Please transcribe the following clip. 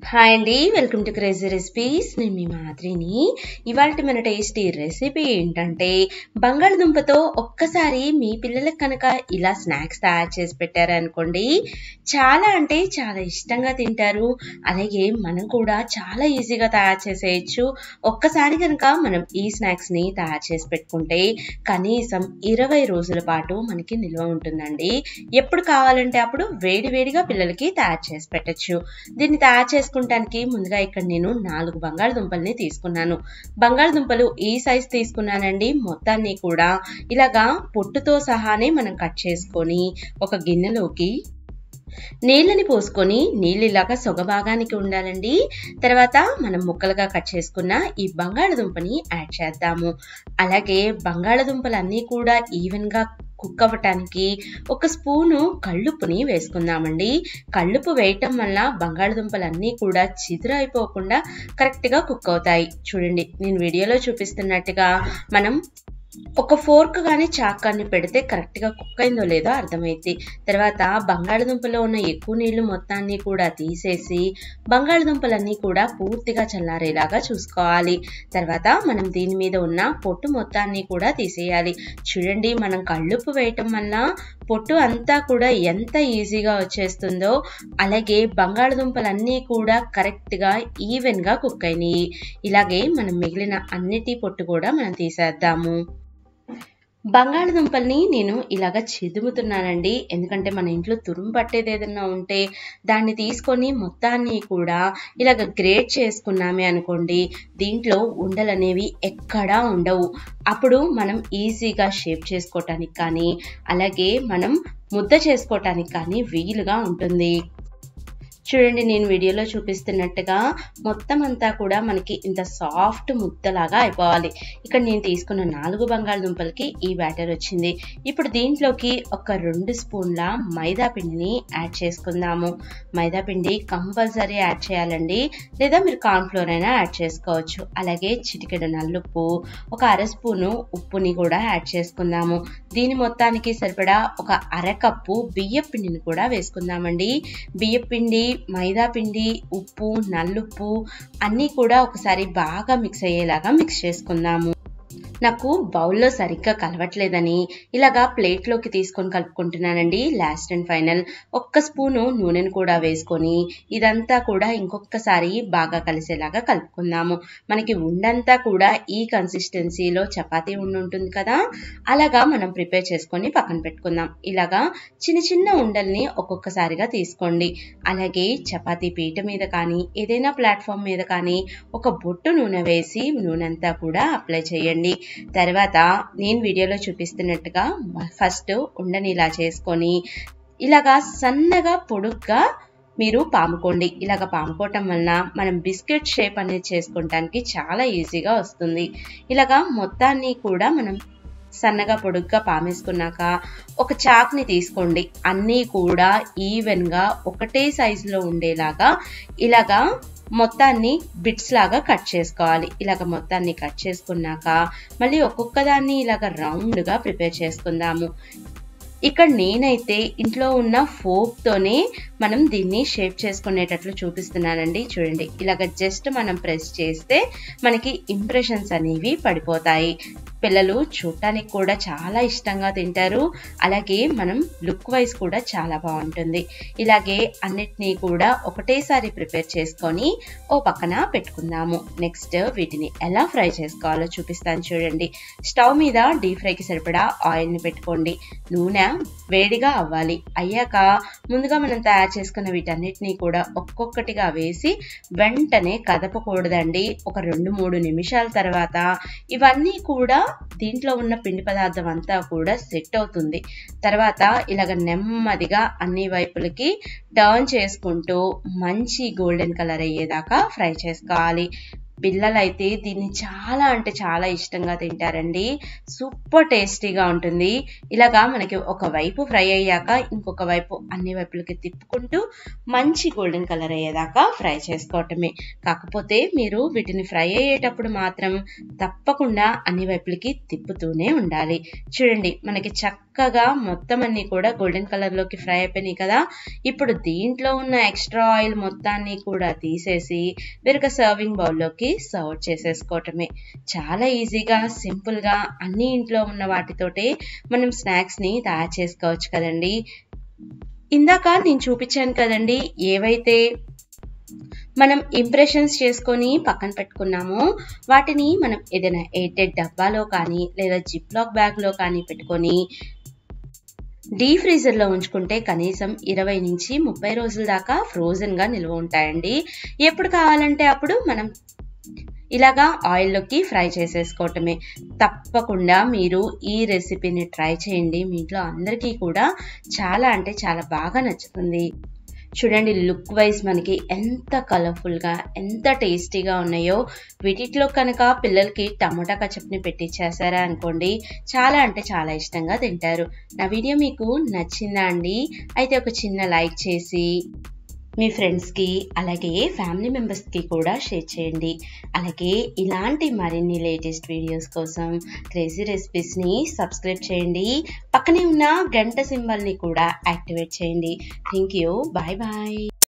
hi అండి welcome to crazy recipes నేను మీ మాదిరిని ఇవాళ మన టేస్టీ రెసిపీ ఏంటంటే బంగాళదుంపతో ఒక్కసారి మీ పిల్లలకు కనుక ఇలా స్నాక్స్ తయారు చేసి పెట్టారనుకోండి చాలా అంటే చాలా ఇష్టంగా తింటారు అలాగే మనం కూడా చాలా ఈజీగా తయారు చేసేయచ్చు ఒక్కసారి కనుక మనం ఈ స్నాక్స్ని తయారు చేసి పెట్టుకుంటే కనీసం ఇరవై రోజుల పాటు మనకి నిల్వ ఉంటుందండి ఎప్పుడు కావాలంటే అప్పుడు వేడి వేడిగా పిల్లలకి తయారు చేసి పెట్టచ్చు దీన్ని తయారు చేసుకుంటానికి ముందుగా ఇక్కడ నేను నాలుగు బంగాళదుంపల్ని తీసుకున్నాను బంగాళదుంపలు ఈ సైజ్ తీసుకున్నానండి మొత్తాన్ని కూడా ఇలాగా పొట్టుతో సహానే మనం కట్ చేసుకొని ఒక గిన్నెలోకి నీళ్ళని పోసుకొని నీళ్ళు ఇలాగా సొగభాగానికి ఉండాలండి తర్వాత మనం ముక్కలుగా కట్ చేసుకున్న ఈ బంగాళదుంపని యాడ్ చేద్దాము అలాగే బంగాళదుంపలన్నీ కూడా ఈవెన్గా కుక్ అవ్వటానికి ఒక స్పూను కళ్ళుప్పుని వేసుకుందామండి కళ్ళుప్పు వేయటం వల్ల బంగాళదుంపలన్నీ కూడా చిదురు అయిపోకుండా కరెక్ట్గా కుక్ అవుతాయి చూడండి నేను వీడియోలో చూపిస్తున్నట్టుగా మనం ఒక ఫోర్క్ కానీ చాక్ కానీ పెడితే కరెక్ట్గా కుక్ అయిందో లేదో అర్థమైంది తర్వాత బంగాళదుంపలో ఉన్న ఎక్కువ నీళ్లు మొత్తాన్ని కూడా తీసేసి బంగాళదుంపలన్నీ కూడా పూర్తిగా చల్లారేలాగా చూసుకోవాలి తర్వాత మనం దీని మీద ఉన్న పొట్టు మొత్తాన్ని కూడా తీసేయాలి చూడండి మనం కళ్ళుప్పు వేయటం వల్ల పొట్టు అంతా కూడా ఎంత ఈజీగా వచ్చేస్తుందో అలాగే బంగాళదుంపలన్నీ కూడా కరెక్ట్గా ఈవెన్గా కుక్ అయినాయి ఇలాగే మనం మిగిలిన అన్నిటి పొట్టు కూడా మనం తీసేద్దాము బంగాళదుంపల్ని నేను ఇలాగ చిదుముతున్నానండి ఎందుకంటే మన ఇంట్లో తురుము పట్టేది ఏదన్నా ఉంటే దాన్ని తీసుకొని మొత్తాన్ని కూడా ఇలాగ గ్రేట్ చేసుకున్నామే అనుకోండి దీంట్లో ఉండలు అనేవి ఎక్కడా ఉండవు అప్పుడు మనం ఈజీగా షేప్ చేసుకోవటానికి కానీ అలాగే మనం ముద్ద చేసుకోవటానికి కానీ వీలుగా ఉంటుంది చూడండి నేను వీడియోలో చూపిస్తున్నట్టుగా మొత్తం అంతా కూడా మనకి ఇంత సాఫ్ట్ ముద్దలాగా అయిపోవాలి ఇక్కడ నేను తీసుకున్న నాలుగు బంగాళదుంపలకి ఈ బ్యాటర్ వచ్చింది ఇప్పుడు దీంట్లోకి ఒక రెండు స్పూన్ల మైదా పిండిని యాడ్ చేసుకుందాము మైదా పిండి కంపల్సరీ యాడ్ చేయాలండి లేదా మీరు కార్న్ఫ్లోర్ అయినా యాడ్ చేసుకోవచ్చు అలాగే చిటికెడు నల్లుప్పు ఒక అర స్పూను ఉప్పుని కూడా యాడ్ చేసుకుందాము దీని మొత్తానికి సరిపడా ఒక అరకప్పు బియ్య పిండిని కూడా వేసుకుందామండి బియ్య పిండి మైదా పిండి ఉప్పు నల్లుప్పు అన్నీ కూడా ఒకసారి బాగా మిక్స్ అయ్యేలాగా మిక్స్ చేసుకుందాము నాకు బౌల్లో సరిగ్గా కలవట్లేదని ఇలాగా ప్లేట్లోకి తీసుకొని కలుపుకుంటున్నానండి లాస్ట్ అండ్ ఫైనల్ ఒక్క స్పూను నూనెను కూడా వేసుకొని ఇదంతా కూడా ఇంకొకసారి బాగా కలిసేలాగా కలుపుకుందాము మనకి ఉండంతా కూడా ఈ కన్సిస్టెన్సీలో చపాతీ ఉండి ఉంటుంది కదా అలాగా మనం ప్రిపేర్ చేసుకొని పక్కన పెట్టుకుందాం ఇలాగా చిన్న చిన్న ఉండల్ని ఒక్కొక్కసారిగా తీసుకోండి అలాగే చపాతీ పీట మీద కానీ ఏదైనా ప్లాట్ఫామ్ మీద కానీ ఒక బొట్టు నూనె వేసి నూనె అంతా కూడా అప్లై చేయండి తర్వాత నేను వీడియోలో చూపిస్తున్నట్టుగా ఫస్ట్ ఉండని ఇలా చేసుకొని ఇలాగా సన్నగా పొడుగ్గా మీరు పాముకోండి ఇలాగ పాముకోవటం వలన మనం బిస్కెట్ షేప్ అనేది చేసుకోవటానికి చాలా ఈజీగా వస్తుంది ఇలాగా మొత్తాన్ని కూడా మనం సన్నగా పొడుగ్గా పామేసుకున్నాక ఒక చాక్ని తీసుకోండి అన్నీ కూడా ఈవెన్గా ఒకటే సైజులో ఉండేలాగా ఇలాగా మొత్తాన్ని బిట్స్ లాగా కట్ చేసుకోవాలి ఇలాగ మొత్తాన్ని కట్ చేసుకున్నాక మళ్ళీ ఒక్కొక్క దాన్ని ఇలాగ రౌండ్గా ప్రిపేర్ చేసుకుందాము ఇక్కడ నేనైతే ఇంట్లో ఉన్న ఫోక్తోనే మనం దీన్ని షేప్ చేసుకునేటట్లు చూపిస్తున్నానండి చూడండి ఇలాగ జస్ట్ మనం ప్రెస్ చేస్తే మనకి ఇంప్రెషన్స్ అనేవి పడిపోతాయి పిల్లలు చూడటానికి కూడా చాలా ఇష్టంగా తింటారు అలాగే మనం లుక్ వైజ్ కూడా చాలా బాగుంటుంది ఇలాగే అన్నిటినీ కూడా ఒకటేసారి ప్రిపేర్ చేసుకొని ఓ పక్కన పెట్టుకుందాము నెక్స్ట్ వీటిని ఎలా ఫ్రై చేసుకోవాలో చూపిస్తాను చూడండి స్టవ్ మీద డీప్ ఫ్రైకి సరిపడా ఆయిల్ని పెట్టుకోండి నూనె వేడిగా అవ్వాలి అయ్యాక ముందుగా మనం తయారు చేసుకున్న వీటన్నిటినీ కూడా ఒక్కొక్కటిగా వేసి వెంటనే కదపకూడదండి ఒక రెండు మూడు నిమిషాల తర్వాత ఇవన్నీ కూడా దీంట్లో ఉన్న పిండి పదార్థం అంతా కూడా సెట్ అవుతుంది తర్వాత ఇలాగ నెమ్మదిగా అన్ని వైపులకి టర్న్ చేసుకుంటూ మంచి గోల్డెన్ కలర్ అయ్యేదాకా ఫ్రై చేసుకోవాలి పిల్లలైతే దీన్ని చాలా అంటే చాలా ఇష్టంగా తింటారండి సూపర్ టేస్టీగా ఉంటుంది ఇలాగా మనకి ఒక వైపు ఫ్రై అయ్యాక ఇంకొక వైపు అన్ని వైపులకి తిప్పుకుంటూ మంచి గోల్డెన్ కలర్ అయ్యేదాకా ఫ్రై చేసుకోవటమే కాకపోతే మీరు వీటిని ఫ్రై అయ్యేటప్పుడు మాత్రం తప్పకుండా అన్ని వైపులకి తిప్పుతూనే ఉండాలి చూడండి మనకి చక్కగా మొత్తం అన్ని కూడా గోల్డెన్ కలర్లోకి ఫ్రై అయిపోయినాయి కదా ఇప్పుడు దీంట్లో ఉన్న ఎక్స్ట్రా ఆయిల్ మొత్తాన్ని కూడా తీసేసి వేరొక సర్వింగ్ బౌల్లోకి సర్వ్ చేసేసుకోవటమే చాలా ఈజీగా సింపుల్గా అన్ని ఇంట్లో ఉన్న వాటితోటే మనం స్నాక్స్ని తయారు చేసుకోవచ్చు కదండి ఇందాక నేను చూపించాను కదండి ఏవైతే మనం ఇంప్రెషన్స్ చేసుకొని పక్కన పెట్టుకున్నామో వాటిని మనం ఏదైనా ఎయిటెడ్ డబ్బాలో కానీ లేదా జిప్లాక్ బ్యాగ్లో కానీ పెట్టుకొని డీ ఫ్రీజర్లో ఉంచుకుంటే కనీసం ఇరవై నుంచి ముప్పై రోజుల దాకా ఫ్రోజన్గా నిల్వ ఉంటాయండి ఎప్పుడు కావాలంటే అప్పుడు మనం ఇలాగా ఆయిల్లోకి ఫ్రై చేసేసుకోవటమే తప్పకుండా మీరు ఈ రెసిపీని ట్రై చేయండి మీ ఇంట్లో అందరికీ కూడా చాలా అంటే చాలా బాగా నచ్చుతుంది చూడండి లుక్ వైజ్ మనకి ఎంత కలర్ఫుల్గా ఎంత టేస్టీగా ఉన్నాయో వీటిలో కనుక పిల్లలకి టమోటా కచప్ని పెట్టించేసారా అనుకోండి చాలా అంటే చాలా ఇష్టంగా తింటారు నా వీడియో మీకు నచ్చిందా అండి అయితే ఒక చిన్న లైక్ చేసి మీ ఫ్రెండ్స్కి అలాగే ఫ్యామిలీ మెంబర్స్కి కూడా షేర్ చేయండి అలాగే ఇలాంటి మరిన్ని లేటెస్ట్ వీడియోస్ కోసం క్రేజీ రెసిపీస్ని సబ్స్క్రైబ్ చేయండి పక్కనే ఉన్న గంట సింబల్ని కూడా యాక్టివేట్ చేయండి థ్యాంక్ యూ బాయ్ బాయ్